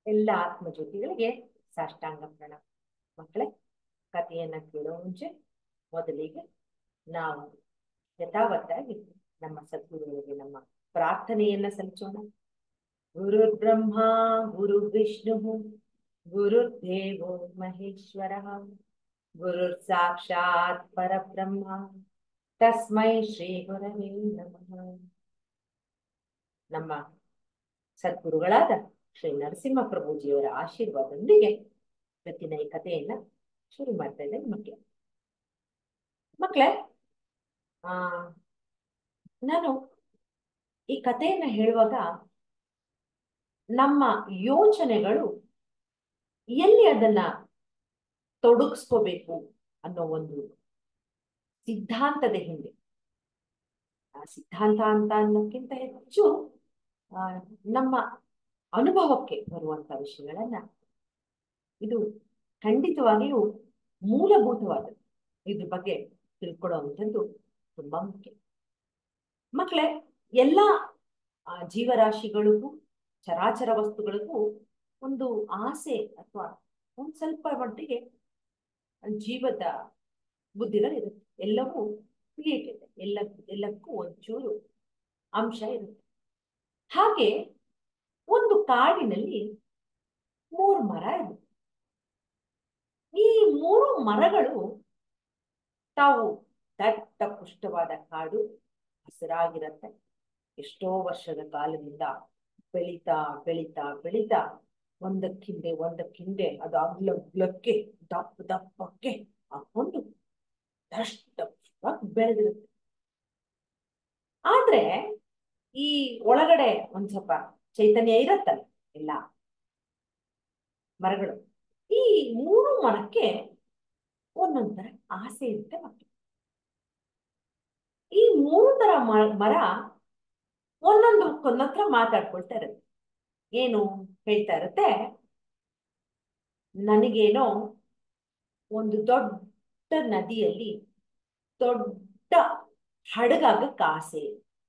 ಎಲ್ಲ ಆತ್ಮಜ್ಯೋತಿಗಳಿಗೆ ಸಾಷ್ಟಾಂಗ ಪ್ರಣಾಮ ಮಕ್ಕಳೇ ಕಥೆಯನ್ನ ಕೇಳೋ ಮುಂಚೆ ಮೊದಲಿಗೆ ನಾವು ಯಥಾವತ್ತಾಗಿ ನಮ್ಮ ಸದ್ಗುರುಗಳಿಗೆ ನಮ್ಮ ಪ್ರಾರ್ಥನೆಯನ್ನ ಸಲ್ಲಿಸೋಣ ಗುರು ಬ್ರಹ್ಮ ಗುರು ವಿಷ್ಣು ಗುರುದೇವೋ ಮಹೇಶ್ವರ ಗುರು ಸಾಕ್ಷಾತ್ ಪರಬ್ರಹ್ಮ ತಸ್ಮೈ ಶ್ರೀ ಗುರವೇ ನಮಃ ನಮ್ಮ ಸದ್ಗುರುಗಳಾದ ಶ್ರೀ ನರಸಿಂಹ ಪ್ರಭುಜಿಯವರ ಆಶೀರ್ವಾದದೊಂದಿಗೆ ಇವತ್ತಿನ ಈ ಕಥೆಯನ್ನ ಶುರು ಮಾಡ್ತಾ ಇದ್ದೇನೆ ಮಕ್ಕಳೇ ಮಕ್ಕಳೇ ಆ ನಾನು ಈ ಕಥೆಯನ್ನ ಹೇಳುವಾಗ ನಮ್ಮ ಯೋಚನೆಗಳು ಎಲ್ಲಿ ಅದನ್ನ ತೊಡಗಿಸ್ಕೋಬೇಕು ಅನ್ನೋ ಒಂದು ಸಿದ್ಧಾಂತದ ಹಿಂದೆ ಆ ಸಿದ್ಧಾಂತ ಅಂತ ಅನ್ನೋಕ್ಕಿಂತ ಹೆಚ್ಚು ಆ ನಮ್ಮ ಅನುಭವಕ್ಕೆ ಬರುವಂತ ವಿಷಯಗಳನ್ನ ಇದು ಖಂಡಿತವಾಗಿಯೂ ಮೂಲಭೂತವಾದದ್ದು ಇದ್ರ ಬಗ್ಗೆ ತಿಳ್ಕೊಳ್ಳುವಂಥದ್ದು ತುಂಬಾ ಮುಖ್ಯ ಮಕ್ಕಳೇ ಎಲ್ಲ ಜೀವರಾಶಿಗಳಿಗೂ ಚರಾಚರ ವಸ್ತುಗಳಿಗೂ ಒಂದು ಆಸೆ ಅಥವಾ ಒಂದ್ ಸ್ವಲ್ಪ ಮಟ್ಟಿಗೆ ಜೀವದ ಬುದ್ಧಿಗಳಿರುತ್ತೆ ಎಲ್ಲವೂ ಕ್ರಿಯೇಟೆಡ್ ಎಲ್ಲ ಎಲ್ಲಕ್ಕೂ ಒಂಚೂರು ಅಂಶ ಇರುತ್ತೆ ಹಾಗೆ ಒಂದು ಕಾಡಿನಲ್ಲಿ ಮೂರು ಮರ ಇರುತ್ತೆ ಈ ಮೂರು ಮರಗಳು ತಾವು ದಟ್ಟ ಪುಷ್ಟವಾದ ಕಾಡು ಹಸಿರಾಗಿರತ್ತೆ ಎಷ್ಟೋ ವರ್ಷದ ಕಾಲದಿಂದ ಬೆಳೀತಾ ಬೆಳೀತಾ ಬೆಳೀತಾ ಒಂದಕ್ಕಿಂದೆ ಒಂದಕ್ಕಿಂದೆ ಅದು ಅಗ್ಲಗ್ಲಕ್ಕೆ ದಪ್ಪ ದಪ್ಪಕ್ಕೆ ಹಾಕೊಂಡು ದಷ್ಟವಾಗಿ ಬೆಳೆದಿರುತ್ತೆ ಆದ್ರೆ ಈ ಒಳಗಡೆ ಒಂದ್ ಸ್ವಲ್ಪ ಚೈತನ್ಯ ಇರತ್ತಲ್ಲ ಎಲ್ಲ ಮರಗಳು ಈ ಮೂರು ಮರಕ್ಕೆ ಒಂದೊಂದರ ಆಸೆ ಇರುತ್ತೆ ಮಕ್ಕಳು ಈ ಮೂರು ತರ ಮರ ಒಂದೊಂದು ಒಂದೊಂದ್ರ ಮಾತಾಡ್ಕೊಳ್ತಾ ಇರುತ್ತೆ ಏನು ಹೇಳ್ತಾ ಇರುತ್ತೆ ನನಗೇನೋ ಒಂದು ದೊಡ್ಡ ನದಿಯಲ್ಲಿ ದೊಡ್ಡ ಹಡಗಾಗಕ್ಕೆ ಆಸೆ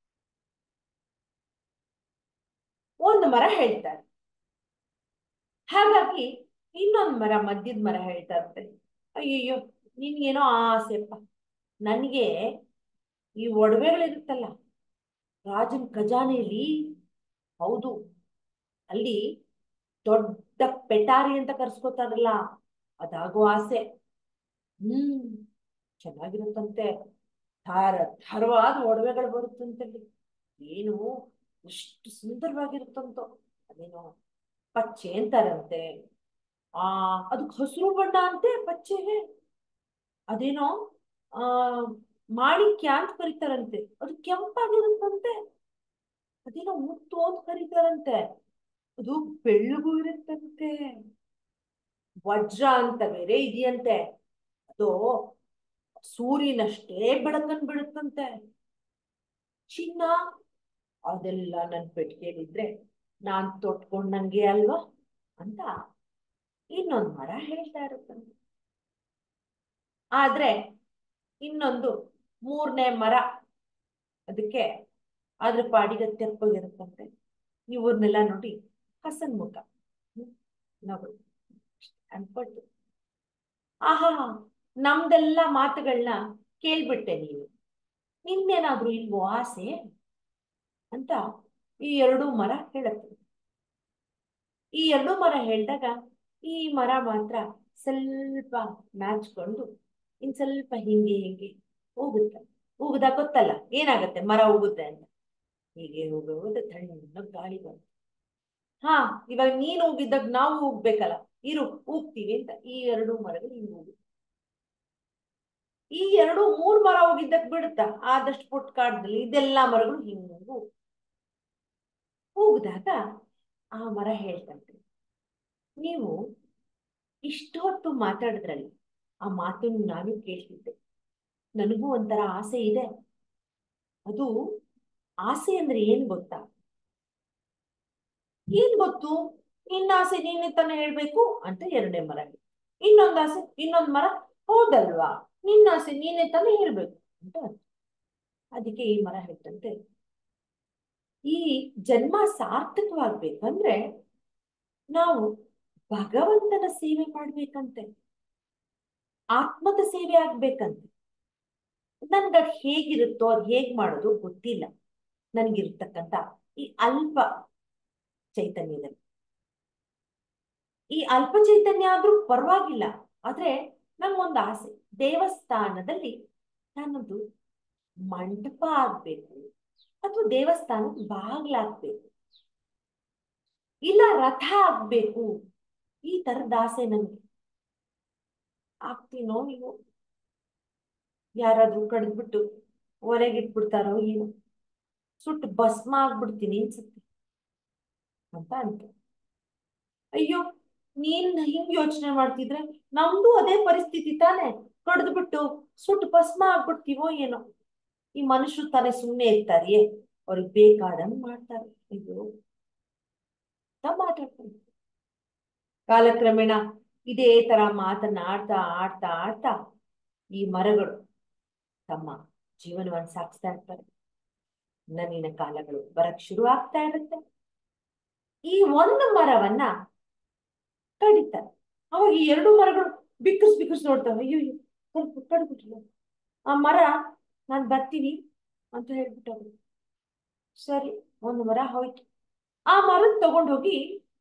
ಒಂದು ಮರ ಹೇಳ್ತಾರೆ ಹಾಗಾಗಿ ಇನ್ನೊಂದು ಮರ ಮಧ್ಯದ ಮರ ಹೇಳ್ತಾ ಇರುತ್ತೆ ಅಯ್ಯಯ್ಯೋ ನಿನ್ಗೇನೋ ಆಸೆಪ್ಪ ನನಗೆ ಈ ಒಡವೆಗಳಿರುತ್ತಲ್ಲ ರಾಜನ್ ಖಜಾನೆಯಲ್ಲಿ ಹೌದು ಅಲ್ಲಿ ದೊಡ್ಡ ಪೆಟಾರಿ ಅಂತ ಕರ್ಸ್ಕೊತಾರಲ್ಲ ಅದಾಗೋ ಆಸೆ ಹ್ಮ್ ಚೆನ್ನಾಗಿರುತ್ತಂತೆ ಥಾರ ಥರವಾದ ಒಡವೆಗಳು ಬರುತ್ತಂತೆ ಏನು ಎಷ್ಟು ಸುಂದರವಾಗಿರುತ್ತಂತೋ ಅದೇನೋ ಪಚ್ಚೆ ಅಂತಾರಂತೆ ಆ ಅದಕ್ಕೆ ಹಸಿರು ಬಣ್ಣ ಅಂತೆ ಪಚ್ಚೆಗೆ ಅದೇನೋ ಆ ಮಾಣಿಕ್ಯ ಅಂತ ಕರೀತಾರಂತೆ ಅದು ಕೆಂಪಾಗಿರುತ್ತಂತೆ ಅದೇನೋ ಮುತ್ತು ಅಂತ ಕರೀತಾರಂತೆ ಅದು ಬೆಳ್ಳಗೂ ಇರುತ್ತಂತೆ ವಜ್ರ ಅಂತ ಬೇರೆ ಇದೆಯಂತೆ ಅದು ಸೂರ್ಯನಷ್ಟೇ ಬೆಳಕನ್ ಬಿಡುತ್ತಂತೆ ಚಿನ್ನ ಅದೆಲ್ಲ ನನ್ ಪೆಟ್ಟಿಗೆಲಿದ್ರೆ ನಾನ್ ತೊಟ್ಕೊಂಡಂಗೆ ಅಲ್ವಾ ಅಂತ ಇನ್ನೊಂದು ಮರ ಹೇಳ್ತಾ ಇರುತ್ತಂತೆ ಆದ್ರೆ ಇನ್ನೊಂದು ಮೂರನೇ ಮರ ಅದಕ್ಕೆ ಅದ್ರ ಪಾಡಿಗೆ ತೆಪ್ಪಗಿರುತ್ತಂತೆ ಇವ್ರನ್ನೆಲ್ಲ ನೋಡಿ ಹಸನ್ ಮುಖ ನಗು ಅನ್ಕೊಟ್ಟು ಆಹಾ ನಮ್ದೆಲ್ಲ ಮಾತುಗಳನ್ನ ಕೇಳ್ಬಿಟ್ಟೆ ನೀನು ನಿನ್ನೇನಾದ್ರೂ ಇಲ್ವೋ ಆಸೆ ಅಂತ ಈ ಎರಡೂ ಮರ ಹೇಳುತ್ತೆ ಈ ಎರಡೂ ಮರ ಹೇಳಿದಾಗ ಈ ಮರ ಮಾತ್ರ ಸ್ವಲ್ಪ ನಾಚ್ಕೊಂಡು ಇನ್ ಸ್ವಲ್ಪ ಹಿಂಗೆ ಹಿಂಗೆ ಹೋಗುತ್ತೆ ಹೋಗುದಾಗ ಗೊತ್ತಲ್ಲ ಏನಾಗತ್ತೆ ಮರ ಹೋಗುತ್ತೆ ಅಂತ ಹೀಗೆ ಹೋಗೋದು ತಣ್ಣಗೆ ಗಾಳಿ ಬಂತು ಹಾ ಇವಾಗ ನೀನು ಹೋಗಿದ್ದಾಗ ನಾವು ಹೋಗ್ಬೇಕಲ್ಲ ಇರು ಹೋಗ್ತೀವಿ ಅಂತ ಈ ಎರಡು ಮರಗಳು ಹಿಂಗ್ ಹೋಗುತ್ತೆ ಈ ಎರಡು ಮೂರ್ ಮರ ಹೋಗಿದ್ದಕ್ ಬಿಡುತ್ತಾ ಆದಷ್ಟು ಪುಟ್ಟ ಕಾಡದಲ್ಲಿ ಇದೆಲ್ಲಾ ಮರಗಳು ಹಿಂಗು ಹೋಗಿದಾಗ ಆ ಮರ ಹೇಳ್ತಂತೆ ನೀವು ಇಷ್ಟೊತ್ತು ಮಾತಾಡಿದ್ರಲ್ಲಿ ಆ ಮಾತನ್ನು ನಾನು ಕೇಳ್ತಿದ್ದೆ ನನಗೂ ಒಂಥರ ಆಸೆ ಇದೆ ಅದು ಆಸೆ ಅಂದ್ರೆ ಏನ್ ಗೊತ್ತಾ ಏನ್ ಗೊತ್ತು ನಿನ್ನ ಆಸೆ ನೀನೆ ತಾನೇ ಹೇಳ್ಬೇಕು ಅಂತ ಎರಡನೇ ಮರ ಇನ್ನೊಂದ್ ಆಸೆ ಇನ್ನೊಂದ್ ಮರ ಹೌದಲ್ವಾ ನಿನ್ನ ಆಸೆ ನೀನೆ ತಾನೇ ಹೇಳ್ಬೇಕು ಅಂತ ಅದಕ್ಕೆ ಈ ಮರ ಹೇಳ್ತಂತೆ ಈ ಜನ್ಮ ಸಾರ್ಥಕವಾಗ್ಬೇಕಂದ್ರೆ ನಾವು ಭಗವಂತನ ಸೇವೆ ಮಾಡ್ಬೇಕಂತೆ ಆತ್ಮದ ಸೇವೆ ಆಗ್ಬೇಕಂತೆ ನನ್ಗೆ ಅದ್ ಹೇಗಿರುತ್ತೋ ಅದ್ ಹೇಗ್ ಮಾಡೋದು ಗೊತ್ತಿಲ್ಲ ನನ್ಗಿರ್ತಕ್ಕಂಥ ಈ ಅಲ್ಪ ಚೈತನ್ಯದಲ್ಲಿ ಈ ಅಲ್ಪ ಚೈತನ್ಯ ಆದ್ರೂ ಪರವಾಗಿಲ್ಲ ಆದ್ರೆ ನಂಗೊಂದು ಆಸೆ ದೇವಸ್ಥಾನದಲ್ಲಿ ನಾನೊಂದು ಮಂಟಪ ಆಗ್ಬೇಕು ಅಥವಾ ದೇವಸ್ಥಾನದ ಬಾಗ್ಲಾಗ್ಬೇಕು ಇಲ್ಲ ರಥ ಆಗ್ಬೇಕು ಈ ತರದ ಆಸೆ ನನ್ಗೆ ಆಗ್ತೀನೋ ನೀವು ಯಾರಾದ್ರೂ ಕಡ್ದ್ಬಿಟ್ಟು ಹೊರಗಿಟ್ಬಿಡ್ತಾರೋ ಏನು ಸುಟ್ಟು ಭಸ್ಮ ಆಗ್ಬಿಡ್ತೀನಿ ಅನ್ಸುತ್ತೆ ಅಂತ ಅಂತ ಅಯ್ಯೋ ನೀನ್ ಹಿಂಗ್ ಯೋಚನೆ ಮಾಡ್ತಿದ್ರೆ ನಮ್ದು ಅದೇ ಪರಿಸ್ಥಿತಿ ತಾನೆ ಕಡ್ದ್ಬಿಟ್ಟು ಸುಟ್ಟು ಭಸ್ಮ ಆಗ್ಬಿಡ್ತೀವೋ ಏನೋ ಈ ಮನುಷ್ಯರು ತಾನೇ ಸುಮ್ಮನೆ ಇರ್ತಾರಿಯೇ ಅವ್ರಿಗೆ ಬೇಕಾದಂಗ್ ಮಾಡ್ತಾರೆ ಅಯ್ಯೋ ಅಂತ ಮಾತಾಡ್ತಾರೆ ಕಾಲಕ್ರಮೇಣ ಇದೇ ತರ ಮಾತನ್ನ ಆಡ್ತಾ ಆಡ್ತಾ ಆಡ್ತಾ ಈ ಮರಗಳು ತಮ್ಮ ಜೀವನವನ್ನು ಸಾಗಿಸ್ತಾ ಇರ್ತಾರೆ ನನಿನ ಕಾಲಗಳು ಬರಕ್ ಶುರು ಆಗ್ತಾ ಇರುತ್ತೆ ಈ ಒಂದು ಮರವನ್ನ ಕಡಿತಾರೆ ಅವಾಗ ಈ ಎರಡು ಮರಗಳು ಬಿಕ್ಕಸ್ ಬಿಕ್ಕಸ್ ನೋಡ್ತಾವೆ ಅಯ್ಯೋ ಕಡ್ಬಿಟ್ಟು ಕಡ್ಬಿಟ್ಟಿಲ್ಲ ಆ ಮರ ನಾನ್ ಬರ್ತೀನಿ ಅಂತ ಹೇಳ್ಬಿಟ್ಟವ್ರು ಸರಿ ಒಂದು ಮರ ಹೋಯ್ತು ಆ ಮರದ ತಗೊಂಡೋಗಿ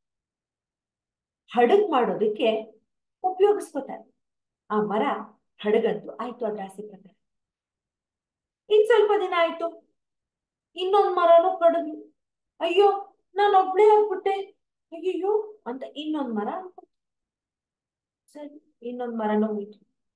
ಹಡಗ್ ಮಾಡೋದಕ್ಕೆ ಉಪಯೋಗಿಸ್ಕೋತಾರೆ ಆ ಮರ ಹಡಗಂತು ಆಯ್ತು ಅದ್ರ ಆಸೆ ಪ್ರಕಾರ ಇನ್ ಸ್ವಲ್ಪ ದಿನ ಆಯ್ತು ಇನ್ನೊಂದ್ ಮರನೂ ಕಡದು ಅಯ್ಯೋ ನಾನು ಒಬ್ಳೇ ಆಗ್ಬಿಟ್ಟೆ ಅಯ್ಯಯ್ಯೋ ಅಂತ ಇನ್ನೊಂದ್ ಮರ ಅನ್ಕೊಂತ ಸರಿ ಇನ್ನೊಂದ್ ಮರನೂ ಹೋಯ್ತು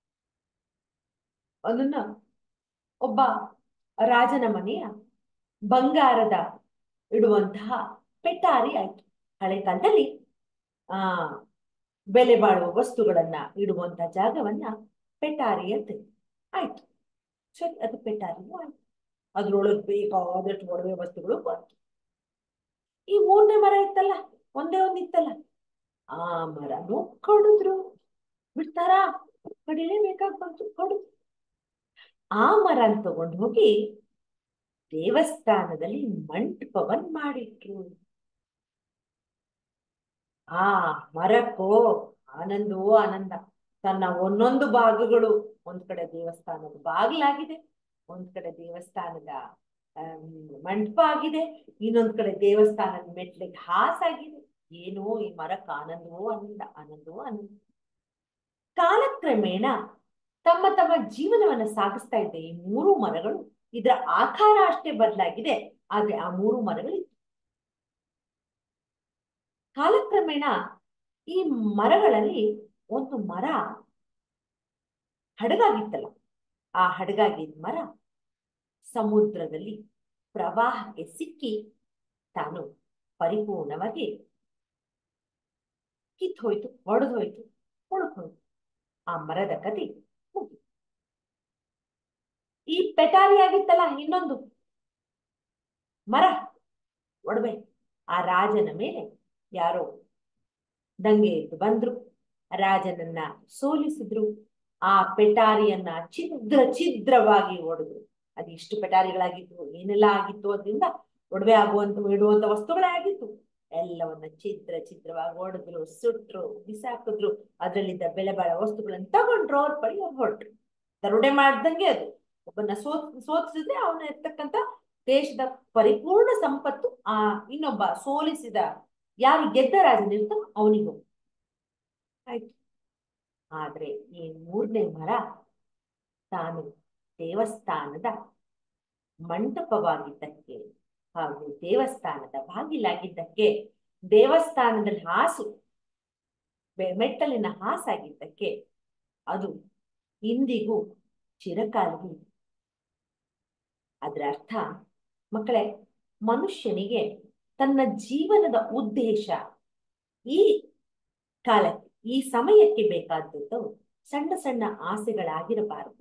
ಅದನ್ನ ಒಬ್ಬ ರಾಜನ ಮನೆಯ ಬಂಗಾರದ ಇಡುವಂತಹ ಪೆಟಾರಿ ಆಯ್ತು ಹಳೆ ಕಾಲದಲ್ಲಿ ಆ ಬೆಲೆ ಬಾಳುವ ವಸ್ತುಗಳನ್ನ ಇಡುವಂತಹ ಜಾಗವನ್ನ ಪೆಟಾರಿ ಅಂತ ಆಯ್ತು ಸರಿ ಅದು ಪೆಟಾರಿನೂ ಆಯ್ತು ಅದ್ರೊಳಗೆ ಬೇಕಾದಷ್ಟು ಒಡವೆ ವಸ್ತುಗಳು ಬಂತು ಈ ಮೂರನೇ ಮರ ಇತ್ತಲ್ಲ ಒಂದೇ ಒಂದ್ ಇತ್ತಲ್ಲ ಆ ಮರನು ಕಡಿದ್ರು ಬಿಡ್ತಾರಾ ಕಡಿಲೇಬೇಕಾಗ್ ಬಂತು ಕಡಿದ್ರು ಆ ಮರ ತಗೊಂಡು ಹೋಗಿ ದೇವಸ್ಥಾನದಲ್ಲಿ ಮಂಟಪವನ್ ಮಾಡಿಟ್ರು ಆ ಮರಕ್ಕೋ ಆನಂದವೋ ಆನಂದ ತನ್ನ ಒಂದೊಂದು ಭಾಗಗಳು ಒಂದ್ ಕಡೆ ದೇವಸ್ಥಾನದ ಬಾಗಿಲಾಗಿದೆ ಒಂದ್ ಕಡೆ ದೇವಸ್ಥಾನದ ಮಂಟಪ ಆಗಿದೆ ಇನ್ನೊಂದ್ ಕಡೆ ದೇವಸ್ಥಾನದ ಮೆಟ್ಲಿಗೆ ಹಾಸಾಗಿದೆ ಏನೋ ಈ ಮರಕ್ಕೆ ಆನಂದವೋ ಆನಂದ ಆನಂದವೋ ಆನಂದ ಕಾಲಕ್ರಮೇಣ ತಮ್ಮ ತಮ್ಮ ಜೀವನವನ್ನ ಸಾಗಿಸ್ತಾ ಇದ್ದ ಈ ಮೂರು ಮರಗಳು ಇದರ ಆಕಾರ ಅಷ್ಟೇ ಬದಲಾಗಿದೆ ಆದ್ರೆ ಆ ಮೂರು ಮರಗಳು ಕಾಲಕ್ರಮೇಣ ಈ ಮರಗಳಲ್ಲಿ ಒಂದು ಮರ ಹಡಗಾಗಿತ್ತಲ್ಲ ಆ ಹಡಗಾಗಿದ್ದ ಮರ ಸಮುದ್ರದಲ್ಲಿ ಪ್ರವಾಹಕ್ಕೆ ಸಿಕ್ಕಿ ತಾನು ಪರಿಪೂರ್ಣವಾಗಿ ಕಿತ್ ಹೋಯ್ತು ಒಡೆದು ಹೋಯ್ತು ಹೋಯ್ತು ಆ ಮರದ ಕತೆ ಮುಗಿ ಈ ಪೆಟಾರಿ ಆಗಿತ್ತಲ್ಲ ಇನ್ನೊಂದು ಮರ ಒಡವೆ ಆ ರಾಜನ ಮೇಲೆ ಯಾರೋ ದಂಗೆ ಎದ್ದು ಬಂದ್ರು ರಾಜನನ್ನ ಸೋಲಿಸಿದ್ರು ಆ ಪೆಟಾರಿಯನ್ನ ಛಿದ್ರ ಛಿದ್ರವಾಗಿ ಒಡೆದ್ರು ಅದು ಇಷ್ಟು ಪೆಟಾರಿಗಳಾಗಿತ್ತು ಏನೆಲ್ಲ ಆಗಿತ್ತು ಅದರಿಂದ ಒಡವೆ ಆಗುವಂತ ಇಡುವಂತ ವಸ್ತುಗಳೇ ಆಗಿತ್ತು ಎಲ್ಲವನ್ನ ಛಿದ್ರ ಛಿದ್ರವಾಗಿ ಒಡೆದ್ರು ಸುಟ್ರು ಬಿಸಾಕಿದ್ರು ಅದರಲ್ಲಿದ್ದ ಬೆಲೆ ಬಾಳ ವಸ್ತುಗಳನ್ನ ತಗೊಂಡ್ರು ಅವ್ರ ಪಡಿ ಅವ್ರು ಹೊರಟ್ರು ದರೋಡೆ ಮಾಡ್ದಂಗೆ ಅದು ಒಬ್ಬನ ಸೋತ್ ಸೋತಿಸಿದ್ರೆ ಅವನ ಇರ್ತಕ್ಕಂಥ ದೇಶದ ಪರಿಪೂರ್ಣ ಸಂಪತ್ತು ಆ ಇನ್ನೊಬ್ಬ ಸೋಲಿಸಿದ ಯಾರು ಗೆದ್ದ ರಾಜನಿರ್ತಾನೋ ಅವನಿಗೂ ಆಯ್ತು ಆದ್ರೆ ಈ ಮೂರನೇ ಮರ ತಾನು ದೇವಸ್ಥಾನದ ಮಂಟಪವಾಗಿದ್ದಕ್ಕೆ ಹಾಗೂ ದೇವಸ್ಥಾನದ ಬಾಗಿಲಾಗಿದ್ದಕ್ಕೆ ದೇವಸ್ಥಾನದಲ್ಲಿ ಹಾಸು ಮೆಟ್ಟಲಿನ ಹಾಸಾಗಿದ್ದಕ್ಕೆ ಅದು ಇಂದಿಗೂ ಚಿರಕಾಲವು ಅದರ ಅರ್ಥ ಮಕ್ಕಳೇ ಮನುಷ್ಯನಿಗೆ ತನ್ನ ಜೀವನದ ಉದ್ದೇಶ ಈ ಕಾಲಕ್ಕೆ ಈ ಸಮಯಕ್ಕೆ ಬೇಕಾದದ್ದು ಸಣ್ಣ ಸಣ್ಣ ಆಸೆಗಳಾಗಿರಬಾರದು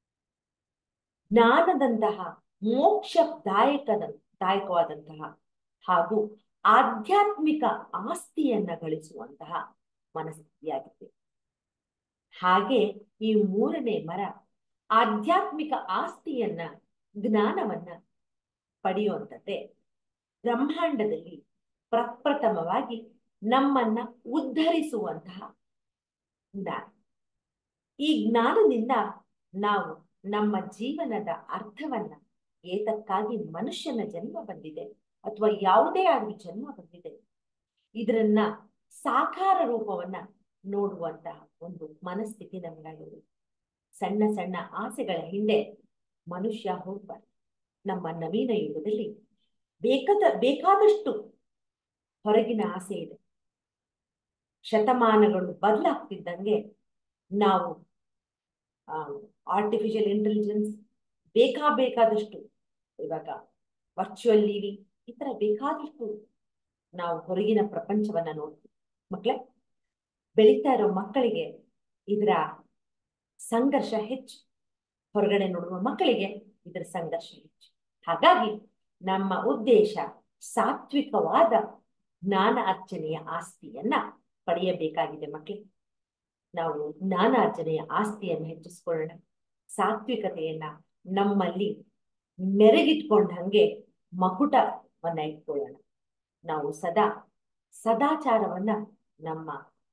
ಜ್ಞಾನದಂತಹ ಮೋಕ್ಷದಾಯಕದ ದಾಯಕವಾದಂತಹ ಹಾಗೂ ಆಧ್ಯಾತ್ಮಿಕ ಆಸ್ತಿಯನ್ನ ಗಳಿಸುವಂತಹ ಮನಸ್ಥಿತಿಯಾಗಿದೆ ಹಾಗೆ ಈ ಮೂರನೇ ಮರ ಆಧ್ಯಾತ್ಮಿಕ ಆಸ್ತಿಯನ್ನ ಜ್ಞಾನವನ್ನ ಪಡೆಯುವಂಥದ್ದೇ ಬ್ರಹ್ಮಾಂಡದಲ್ಲಿ ಪ್ರಪ್ರಥಮವಾಗಿ ನಮ್ಮನ್ನ ಉದ್ಧರಿಸುವಂತಹ ಜ್ಞಾನ ಈ ಜ್ಞಾನದಿಂದ ನಾವು ನಮ್ಮ ಜೀವನದ ಅರ್ಥವನ್ನ ಏತಕ್ಕಾಗಿ ಮನುಷ್ಯನ ಜನ್ಮ ಬಂದಿದೆ ಅಥವಾ ಯಾವುದೇ ಆಗಲಿ ಜನ್ಮ ಬಂದಿದೆ ಇದರನ್ನ ಸಾಕಾರ ರೂಪವನ್ನ ನೋಡುವಂತಹ ಒಂದು ಮನಸ್ಥಿತಿ ನಮಗಾಗಿದೆ ಸಣ್ಣ ಸಣ್ಣ ಆಸೆಗಳ ಹಿಂದೆ ಮನುಷ್ಯ ಹೋಗ್ಬಾರ್ದು ನಮ್ಮ ನವೀನ ಯುಗದಲ್ಲಿ ಬೇಕಾದ ಬೇಕಾದಷ್ಟು ಹೊರಗಿನ ಆಸೆ ಇದೆ ಶತಮಾನಗಳು ಬದಲಾಗ್ತಿದ್ದಂಗೆ ನಾವು ಆರ್ಟಿಫಿಷಿಯಲ್ ಇಂಟೆಲಿಜೆನ್ಸ್ ಬೇಕಾ ಬೇಕಾದಷ್ಟು ಇವಾಗ ವರ್ಚುವಲ್ ಲಿವಿಂಗ್ ಈ ತರ ಬೇಕಾದಷ್ಟು ನಾವು ಹೊರಗಿನ ಪ್ರಪಂಚವನ್ನ ನೋಡ್ತೀವಿ ಮಕ್ಕಳೇ ಬೆಳೀತಾ ಇರೋ ಮಕ್ಕಳಿಗೆ ಇದರ ಸಂಘರ್ಷ ಹೆಚ್ಚು ಹೊರಗಡೆ ನೋಡುವ ಮಕ್ಕಳಿಗೆ ಇದರ ಸಂಘರ್ಷ ಹೆಚ್ಚು ಹಾಗಾಗಿ ನಮ್ಮ ಉದ್ದೇಶ ಸಾತ್ವಿಕವಾದ ಜ್ಞಾನ ಅರ್ಚನೆಯ ಆಸ್ತಿಯನ್ನ ಪಡೆಯಬೇಕಾಗಿದೆ ಮಕ್ಕಳಿಗೆ ನಾವು ಜ್ಞಾನ ಅರ್ಚನೆಯ ಆಸ್ತಿಯನ್ನು ಹೆಚ್ಚಿಸ್ಕೊಳ್ಳೋಣ ಸಾತ್ವಿಕತೆಯನ್ನ ನಮ್ಮಲ್ಲಿ ಮೆರಗಿಟ್ಕೊಂಡ ಹಂಗೆ ಮಕುಟವನ್ನ ಇಟ್ಕೊಳ್ಳೋಣ ನಾವು ಸದಾ ಸದಾಚಾರವನ್ನ ನಮ್ಮ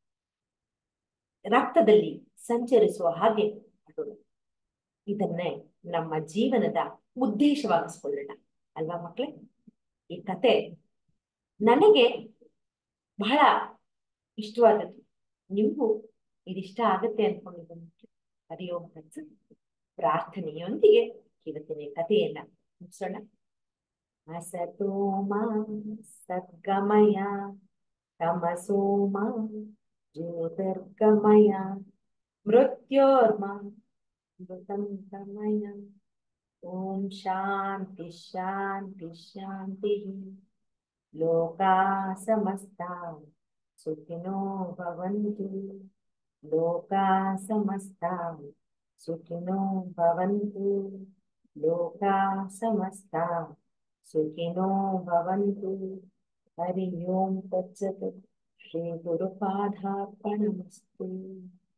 ರಕ್ತದಲ್ಲಿ ಸಂಚರಿಸುವ ಹಾಗೆ ಮಾಡೋಣ ಇದನ್ನೇ ನಮ್ಮ ಜೀವನದ ಉದ್ದೇಶವಾಗಿಸ್ಕೊಳ್ಳೋಣ ಅಲ್ವಾ ಮಕ್ಕಳೇ ಈ ಕತೆ ನನಗೆ ಬಹಳ ಇಷ್ಟವಾದದ್ದು ನಿಮಗೂ ಇದಿಷ್ಟ ಆಗತ್ತೆ ಅನ್ಕೊಂಡಿದ್ದೀನಿ ಹರಿಯೋಂ ತತ್ಸ ಪ್ರಾರ್ಥನೆಯೊಂದಿಗೆ ಇವತ್ತಿನ ಕಥೆಯನ್ನ ಮುಗಿಸೋಣ ಅಸತೋಮ ಸದ್ಗಮಯ ತಮಸೋಮ ಜ್ಯೋತಿರ್ಗಮಯ ಮೃತ್ಯೋರ್ಮ ಮೃತಂತಮಯ ಓಂ ಶಾಂತಿ ಶಾಂತಿ ಶಾಂತಿ ಲೋಕಾ ಸಮಸ್ತಾ ಸುಖಿನೋ ಭವಂತು ಲೋಕಾ ಸಮಸ್ತಾ ಸುಖಿನೋ ಭವಂತು ಲೋಕಾ ಸಮಸ್ತಾ ಸುಖಿನೋ ಭವಂತು ಹರಿ ಓಂ ತತ್ಸತ್ ಶ್ರೀ ಗುರುಪಾದಾರ್ಪಣಮಸ್ತು